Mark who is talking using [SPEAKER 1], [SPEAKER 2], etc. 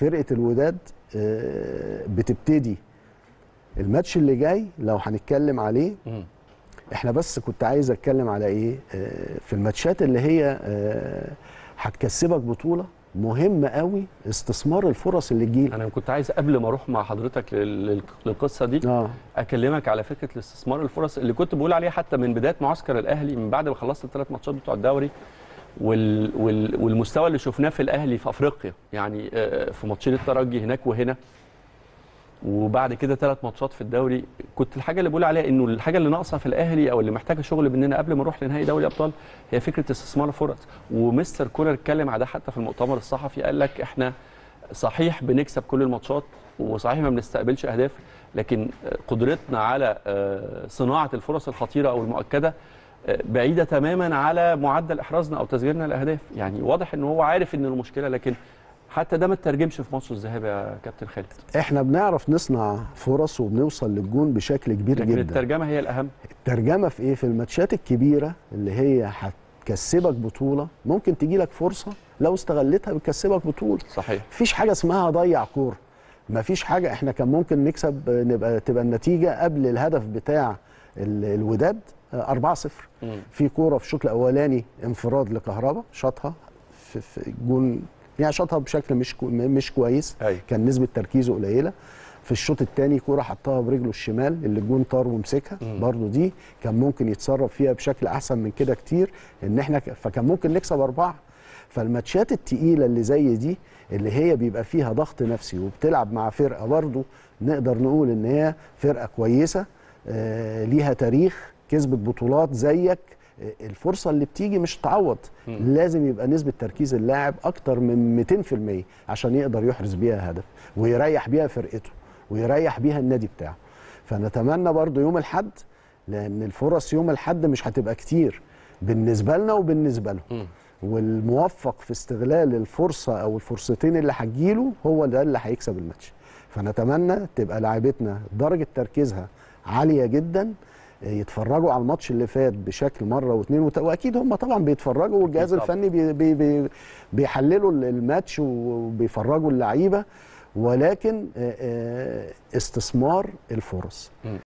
[SPEAKER 1] فرقه الوداد آه، بتبتدي الماتش اللي جاي لو هنتكلم عليه
[SPEAKER 2] مم.
[SPEAKER 1] احنا بس كنت عايز اتكلم على ايه آه، في الماتشات اللي هي آه، هتكسبك بطوله مهم قوي استثمار الفرص اللي تجيلك
[SPEAKER 2] انا كنت عايز قبل ما اروح مع حضرتك لل- لل- للقصه دي
[SPEAKER 1] اه
[SPEAKER 2] اكلمك على فكره الاستثمار الفرص اللي كنت بقول عليها حتى من بدايه معسكر الاهلي من بعد ما خلصت الثلاث ماتشات بتوع الدوري وال وال والمستوى اللي شفناه في الاهلي في افريقيا يعني آه، في ماتشين الترجي هناك وهنا وبعد كده ثلاث ماتشات في الدوري كنت الحاجه اللي بقول عليها انه الحاجه اللي ناقصه في الاهلي او اللي محتاجه شغل مننا قبل ما نروح لنهائي دوري ابطال هي فكره استثمار الفرص ومستر كولر اتكلم على ده حتى في المؤتمر الصحفي قال لك احنا صحيح بنكسب كل الماتشات وصحيح ما بنستقبلش اهداف لكن قدرتنا على آه، صناعه الفرص الخطيره او المؤكده آه، بعيده تماما على معدل احرازنا او تسجيلنا الاهداف يعني واضح ان هو عارف ان المشكله لكن حتى ده ما ترجمش في ماتش الذهاب يا كابتن خالد
[SPEAKER 1] احنا بنعرف نصنع فرص وبنوصل للجون بشكل كبير
[SPEAKER 2] لكن
[SPEAKER 1] جدا
[SPEAKER 2] الترجمه هي الاهم
[SPEAKER 1] الترجمه في ايه في الماتشات الكبيره اللي هي هتكسبك بطوله ممكن تجي لك فرصه لو استغلتها بتكسبك بطوله
[SPEAKER 2] صحيح
[SPEAKER 1] مفيش حاجه اسمها ضيع كوره مفيش حاجه احنا كان ممكن نكسب نبقى تبقى النتيجه قبل الهدف بتاع ال- الوداد آه، 4-0
[SPEAKER 2] مم.
[SPEAKER 1] في كوره في الشوط الاولاني انفراد لكهربا شاطها في, في الجون يعني شاطها بشكل مش كو مش كويس
[SPEAKER 2] أيوة.
[SPEAKER 1] كان نسبه تركيزه قليله في الشوط الثاني كوره حطها برجله الشمال اللي الجون طار ومسكها
[SPEAKER 2] مم.
[SPEAKER 1] برضو دي كان ممكن يتصرف فيها بشكل احسن من كده كتير ان احنا ك- فكان ممكن نكسب اربعه فالماتشات التقيله اللي زي دي اللي هي بيبقى فيها ضغط نفسي وبتلعب مع فرقه برضو نقدر نقول ان هي فرقه كويسه آه ليها تاريخ كسبت بطولات زيك آه، الفرصه اللي بتيجي مش تعوض
[SPEAKER 2] مم.
[SPEAKER 1] لازم يبقى نسبه تركيز اللاعب اكتر من 200% عشان يقدر يحرز بيها هدف ويريح بيها فرقته ويريح بيها النادي بتاعه فنتمنى برضو يوم الحد لان الفرص يوم الحد مش هتبقى كتير بالنسبه لنا وبالنسبه لهم
[SPEAKER 2] مم.
[SPEAKER 1] والموفق في استغلال الفرصه او الفرصتين اللي هتجيله هو ده اللي هيكسب الماتش فنتمنى تبقى لاعبتنا درجه تركيزها عاليه جدا يتفرجوا على الماتش اللي فات بشكل مره واثنين وت... واكيد هم طبعا بيتفرجوا والجهاز
[SPEAKER 2] أكيد طبعاً.
[SPEAKER 1] الفني بي... بي... بي... بيحللوا الماتش وبيفرجوا اللعيبه ولكن آه، آه، استثمار الفرص